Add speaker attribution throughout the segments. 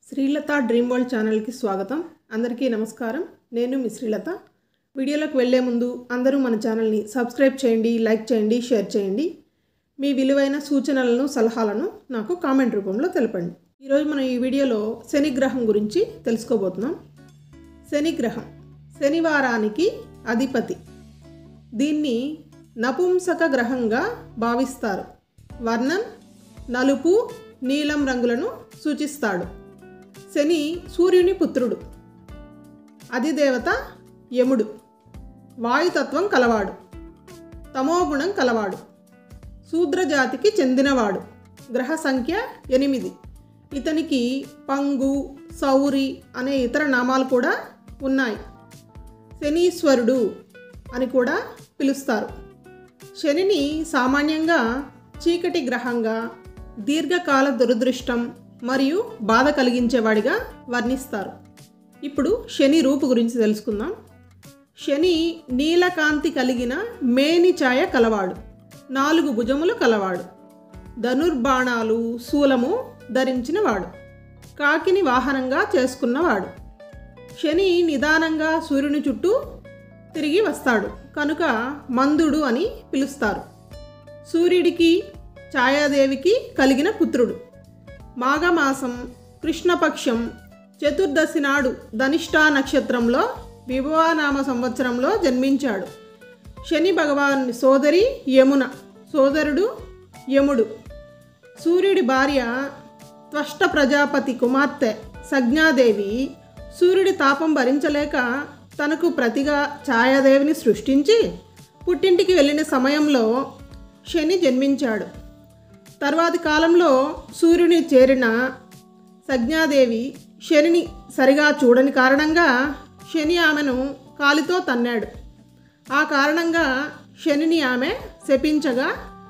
Speaker 1: Srilatha dream world ఛానల్కి స్వాగతం అందరికీ నమస్కారం నేను మీ శ్రీలత వీడియోలోకి వెళ్ళే ముందు అందరూ మన ఛానల్ని సబ్స్క్రైబ్ చేయండి లైక్ చేయండి షేర్ చేయండి మీ విలువైన సూచనలను సలహాలను నాకు కామెంట్ రూపంలో తెలపండి ఈరోజు మనం ఈ వీడియోలో శని గ్రహం గురించి తెలుసుకోబోతున్నాం శని గ్రహం శనివారానికి అధిపతి దీన్ని నపుంసక గ్రహంగా భావిస్తారు వర్ణం నలుపు నీలం రంగులను సూచిస్తాడు శని సూర్యుని పుత్రుడు అధిదేవత యముడు వాయుతత్వం కలవాడు తమోగుణం కలవాడు శూద్రజాతికి చెందినవాడు గ్రహ సంఖ్య ఎనిమిది ఇతనికి పంగు సౌరి అనే ఇతర నామాలు కూడా ఉన్నాయి శనీశ్వరుడు అని కూడా పిలుస్తారు శనిని సామాన్యంగా చీకటి గ్రహంగా దీర్ఘకాల దురదృష్టం మరియు బాధ కలిగించేవాడిగా వర్ణిస్తారు ఇప్పుడు శని రూపు గురించి తెలుసుకుందాం శని నీలకాంతి కలిగిన మేని ఛాయ కలవాడు నాలుగు భుజములు కలవాడు ధనుర్బాణాలు శూలము ధరించినవాడు కాకిని వాహనంగా చేసుకున్నవాడు శని నిదానంగా సూర్యుని చుట్టూ తిరిగి వస్తాడు కనుక మందుడు అని పిలుస్తారు సూర్యుడికి ఛాయాదేవికి కలిగిన పుత్రుడు మాఘమాసం కృష్ణపక్షం చతుర్దశి నాడు ధనిష్టా నక్షత్రంలో విభవానామ సంవత్సరంలో జన్మించాడు శని భగవాన్ సోదరి యమున సోదరుడు యముడు సూర్యుడి భార్య త్వష్ట ప్రజాపతి కుమార్తె సజ్ఞాదేవి సూర్యుడి తాపం భరించలేక తనకు ప్రతిగా ఛాయాదేవిని సృష్టించి పుట్టింటికి వెళ్ళిన సమయంలో శని జన్మించాడు తర్వాతి కాలంలో సూర్యుని చేరిన సజ్ఞాదేవి శనిని సరిగా చూడని కారణంగా శని ఆమెను కాలితో తన్నాడు ఆ కారణంగా శనిని ఆమె శపించగా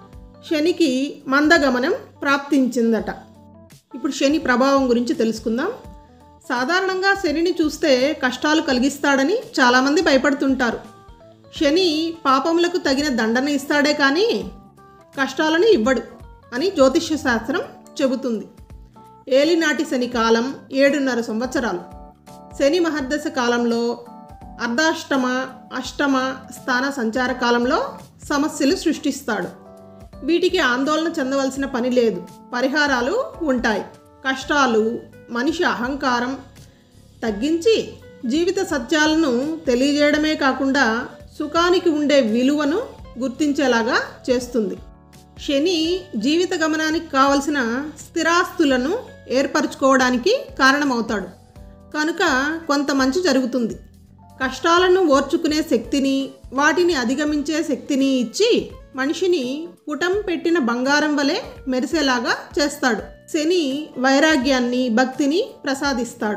Speaker 1: శనికి మందగమనం ప్రాప్తించిందట ఇప్పుడు శని ప్రభావం గురించి తెలుసుకుందాం సాధారణంగా శనిని చూస్తే కష్టాలు కలిగిస్తాడని చాలామంది భయపడుతుంటారు శని పాపములకు తగిన దండన ఇస్తాడే కానీ కష్టాలను ఇవ్వడు అని జ్యోతిష్య శాస్త్రం చెబుతుంది ఏలినాటి శని కాలం ఏడున్నర సంవత్సరాలు శని మహర్దశ కాలంలో అర్ధాష్టమ అష్టమ స్థాన సంచార కాలంలో సమస్యలు సృష్టిస్తాడు వీటికి ఆందోళన చెందవలసిన పని లేదు పరిహారాలు ఉంటాయి కష్టాలు మనిషి అహంకారం తగ్గించి జీవిత సత్యాలను తెలియజేయడమే కాకుండా సుఖానికి ఉండే విలువను గుర్తించేలాగా చేస్తుంది శని జీవిత గమనానికి కావలసిన స్థిరాస్తులను ఏర్పరచుకోవడానికి కారణమవుతాడు కనుక కొంత మంచి జరుగుతుంది కష్టాలను ఓర్చుకునే శక్తిని వాటిని అధిగమించే శక్తిని ఇచ్చి మనిషిని పుటం పెట్టిన బంగారం వలె మెరిసేలాగా చేస్తాడు శని వైరాగ్యాన్ని భక్తిని ప్రసాదిస్తాడు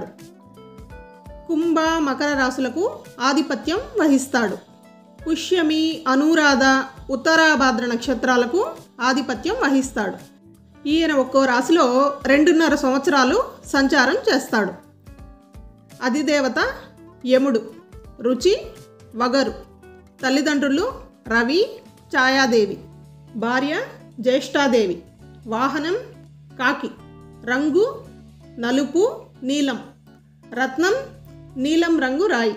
Speaker 1: కుంభ మకర రాశులకు ఆధిపత్యం వహిస్తాడు పుష్యమి అనురాధ ఉత్తరాభాద్ర నక్షత్రాలకు ఆధిపత్యం వహిస్తాడు ఈయన ఒక్కో రాశిలో రెండున్నర సంవత్సరాలు సంచారం చేస్తాడు అధిదేవత యముడు రుచి వగరు తల్లిదండ్రులు రవి ఛాయాదేవి భార్య జ్యేష్ఠాదేవి వాహనం కాకి రంగు నలుపు నీలం రత్నం నీలం రంగు రాయి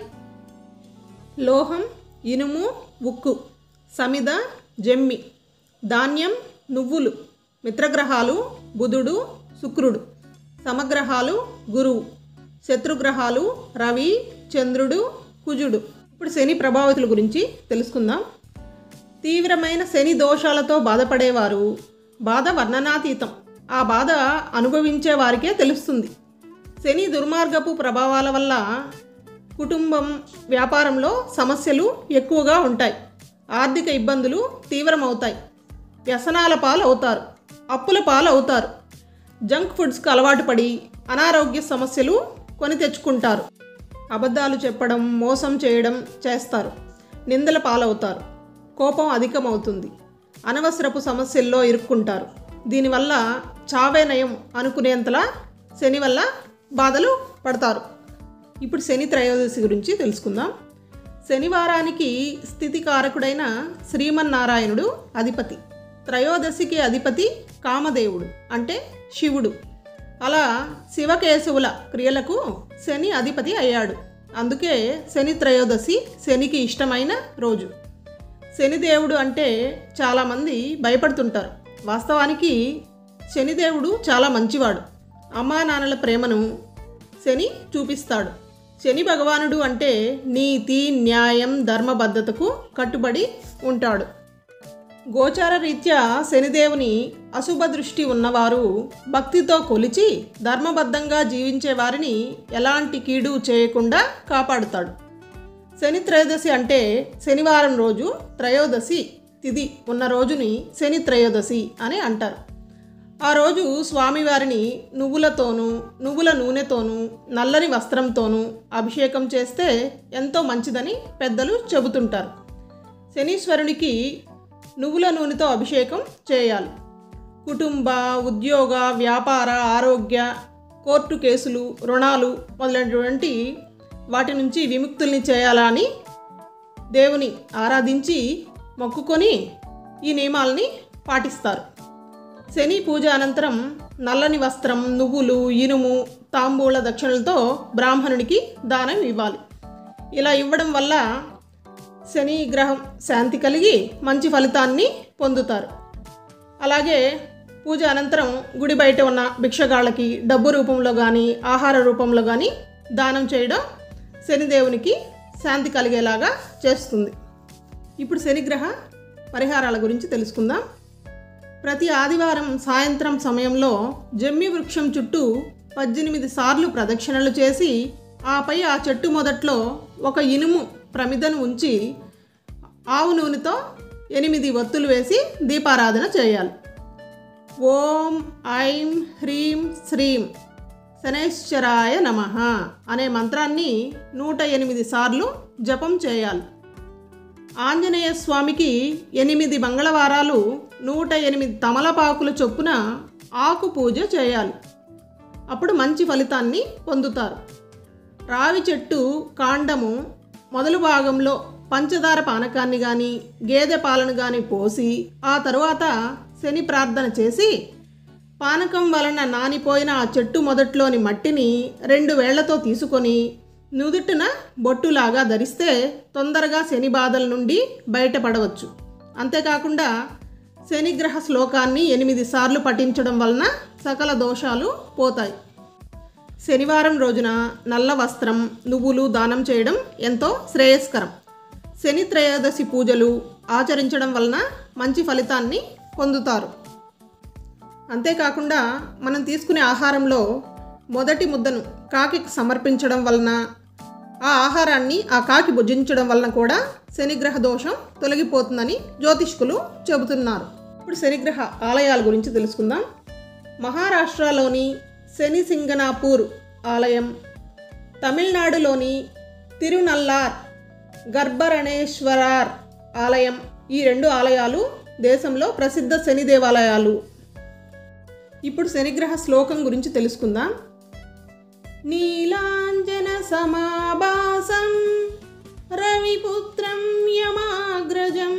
Speaker 1: లోహం ఇనుము ఉక్కు సమిద జమ్మి ధాన్యం నువ్వులు మిత్రగ్రహాలు బుధుడు శుక్రుడు సమగ్రహాలు గురువు శత్రుగ్రహాలు రవి చంద్రుడు కుజుడు ఇప్పుడు శని ప్రభావితుల గురించి తెలుసుకుందాం తీవ్రమైన శని దోషాలతో బాధపడేవారు బాధ వర్ణనాతీతం ఆ బాధ అనుభవించే వారికే తెలుస్తుంది శని దుర్మార్గపు ప్రభావాల వల్ల కుటుంబం వ్యాపారంలో సమస్యలు ఎక్కువగా ఉంటాయి ఆర్థిక ఇబ్బందులు తీవ్రమవుతాయి వ్యసనాల పాలు అవుతారు అప్పుల పాలు అవుతారు జంక్ ఫుడ్స్కి అలవాటు పడి అనారోగ్య సమస్యలు కొని తెచ్చుకుంటారు అబద్ధాలు చెప్పడం మోసం చేయడం చేస్తారు నిందల పాలవుతారు కోపం అధికమవుతుంది అనవసరపు సమస్యల్లో ఇరుక్కుంటారు దీనివల్ల చావే నయం అనుకునేంతలా శని వల్ల బాధలు పడతారు ఇప్పుడు శని త్రయోదశి గురించి తెలుసుకుందాం శనివారానికి స్థితికారకుడైన శ్రీమన్నారాయణుడు అధిపతి త్రయోదశికి అధిపతి కామదేవుడు అంటే శివుడు అలా శివకేశవుల క్రియలకు శని అధిపతి అయ్యాడు అందుకే శని త్రయోదశి శనికి ఇష్టమైన రోజు శనిదేవుడు అంటే చాలామంది భయపడుతుంటారు వాస్తవానికి శనిదేవుడు చాలా మంచివాడు అమ్మా నాన్నల ప్రేమను శని చూపిస్తాడు శని భగవానుడు అంటే నీతి న్యాయం ధర్మబద్ధతకు కట్టుబడి ఉంటాడు గోచార రీత్యా శనిదేవుని అశుభ దృష్టి ఉన్నవారు భక్తితో కొలిచి ధర్మబద్ధంగా జీవించే వారిని ఎలాంటి కీడు చేయకుండా కాపాడుతాడు శని త్రయోదశి అంటే శనివారం రోజు త్రయోదశి తిథి ఉన్న రోజుని శని త్రయోదశి అని అంటారు ఆ రోజు స్వామివారిని నువ్వులతోనూ నువ్వుల నూనెతోనూ నల్లని వస్త్రంతోనూ అభిషేకం చేస్తే ఎంతో మంచిదని పెద్దలు చెబుతుంటారు శనీశ్వరునికి నువ్వుల నూనెతో అభిషేకం చేయాలి కుటుంబ ఉద్యోగ వ్యాపార ఆరోగ్య కోర్టు కేసులు రుణాలు మొదలైనటువంటి వాటి నుంచి విముక్తుల్ని చేయాలని దేవుని ఆరాధించి మొక్కుకొని ఈ నియమాల్ని పాటిస్తారు శని పూజ అనంతరం నల్లని వస్త్రం నువ్వులు ఇనుము తాంబూల దక్షిణలతో బ్రాహ్మణుడికి దానం ఇవ్వాలి ఇలా ఇవ్వడం వల్ల శని గ్రహం శాంతి కలిగి మంచి ఫలితాన్ని పొందుతారు అలాగే పూజ అనంతరం గుడి బయట ఉన్న భిక్షగాళ్ళకి డబ్బు రూపంలో కానీ ఆహార రూపంలో కానీ దానం చేయడం శనిదేవునికి శాంతి కలిగేలాగా చేస్తుంది ఇప్పుడు శనిగ్రహ పరిహారాల గురించి తెలుసుకుందాం ప్రతి ఆదివారం సాయంత్రం సమయంలో జమ్మి వృక్షం చుట్టూ పద్దెనిమిది సార్లు ప్రదక్షిణలు చేసి ఆపై ఆ చెట్టు మొదట్లో ఒక ఇనుము ప్రమిదను ఉంచి ఆవు నూనెతో ఎనిమిది ఒత్తులు వేసి దీపారాధన చేయాలి ఓం ఐం హ్రీం శ్రీం శనేశ్వరాయ నమ అనే మంత్రాన్ని నూట ఎనిమిది సార్లు జపం చేయాలి ఆంజనేయ స్వామికి ఎనిమిది మంగళవారాలు నూట ఎనిమిది తమలపాకుల చొప్పున ఆకు పూజ చేయాలి అప్పుడు మంచి ఫలితాన్ని పొందుతారు రావి చెట్టు కాండము మొదలు భాగంలో పంచదార పానకాన్ని కానీ గేదె పాలను కానీ పోసి ఆ తరువాత శని ప్రార్థన చేసి పానకం వలన నానిపోయిన ఆ చెట్టు మొదట్లోని మట్టిని రెండు వేళ్లతో తీసుకొని నుదుటిన బొట్టులాగా ధరిస్తే తొందరగా శని బాధల నుండి బయటపడవచ్చు అంతేకాకుండా శనిగ్రహ శ్లోకాన్ని ఎనిమిది సార్లు పఠించడం వలన సకల దోషాలు పోతాయి శనివారం రోజున నల్ల వస్త్రం నువ్వులు దానం చేయడం ఎంతో శ్రేయస్కరం శని త్రయోదశి పూజలు ఆచరించడం వలన మంచి ఫలితాన్ని పొందుతారు అంతేకాకుండా మనం తీసుకునే ఆహారంలో మొదటి ముద్దను కాకికి సమర్పించడం వలన ఆ ఆహారాన్ని ఆ కాకి భుజించడం వలన కూడా శనిగ్రహ దోషం తొలగిపోతుందని జ్యోతిష్కులు చెబుతున్నారు ఇప్పుడు శనిగ్రహ ఆలయాల గురించి తెలుసుకుందాం మహారాష్ట్రలోని శని సింగనాపూర్ ఆలయం తమిళనాడులోని తిరునల్లార్ గర్భరణేశ్వరార్ ఆలయం ఈ రెండు ఆలయాలు దేశంలో ప్రసిద్ధ శని దేవాలయాలు ఇప్పుడు శనిగ్రహ శ్లోకం గురించి తెలుసుకుందాం నీలాంజన సమాభాసం రవిపుత్రం యమాగ్రజం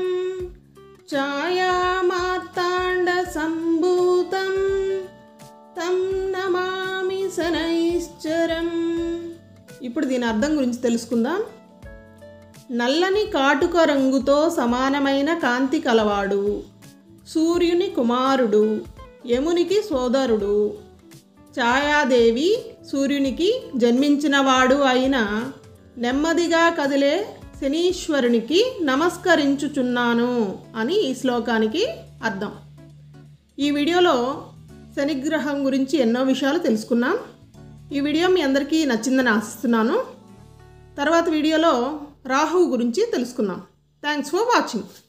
Speaker 1: ఛాయామార్తాండ సంభూతం తం నమామి శనైశ్చరం ఇప్పుడు దీని అర్థం గురించి తెలుసుకుందాం నల్లని కాటుక రంగుతో సమానమైన కాంతి కలవాడు సూర్యుని కుమారుడు యమునికి సోదరుడు ఛాయాదేవి సూర్యునికి జన్మించినవాడు అయిన నెమ్మదిగా కదిలే శనీశ్వరునికి నమస్కరించుచున్నాను అని ఈ శ్లోకానికి అర్థం ఈ వీడియోలో శనిగ్రహం గురించి ఎన్నో విషయాలు తెలుసుకున్నాం ఈ వీడియో మీ అందరికీ నచ్చిందని ఆశిస్తున్నాను తర్వాత వీడియోలో రాహు గురించి తెలుసుకుందాం థ్యాంక్స్ ఫర్ వాచింగ్